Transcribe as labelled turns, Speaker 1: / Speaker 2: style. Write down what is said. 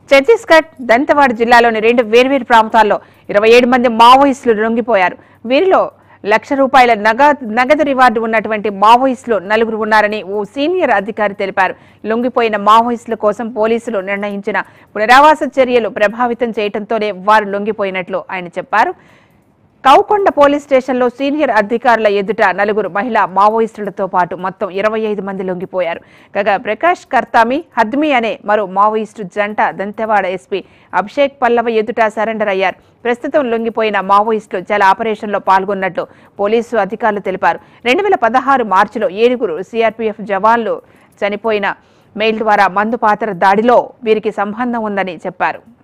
Speaker 1: ఛత్తీస్గఢ్ దంతెవాడ జిల్లాలోని రెండు వేర్వేరు ప్రాంతాల్లో ఇరవై ఏడు మంది మావోయిస్టులు లొంగిపోయారు వీరిలో లక్ష రూపాయల నగదు నగదు రివార్డు ఉన్నటువంటి మావోయిస్టులు నలుగురు ఉన్నారని ఓ సీనియర్ అధికారి తెలిపారు లొంగిపోయిన మావోయిస్టుల కోసం పోలీసులు నిర్ణయించిన పునరావాస చర్యలు ప్రభావితం చేయడంతోనే వారు లొంగిపోయినట్లు ఆయన చెప్పారు కౌకొండ పోలీస్ స్టేషన్లో సీనియర్ అధికారుల ఎదుట నలుగురు మహిళా మావోయిస్టులతో పాటు మొత్తం ఇరవై ఐదు మంది లొంగిపోయారు కాగా ప్రకాష్ కర్తామి హద్మి అనే మరో మావోయిస్టు జంట దంతెవాడ ఎస్పీ అభిషేక్ పల్లవ ఎదుట సరెండర్ అయ్యారు ప్రస్తుతం లొంగిపోయిన మావోయిస్టులు జల ఆపరేషన్లో పాల్గొన్నట్లు పోలీసు అధికారులు తెలిపారు రెండు వేల పదహారు మార్చిలో ఏడుగురు సిఆర్పీఎఫ్ జవాన్లు చనిపోయిన మెయిల్ ద్వారా మందు పాత్ర దాడిలో వీరికి సంబంధం ఉందని చెప్పారు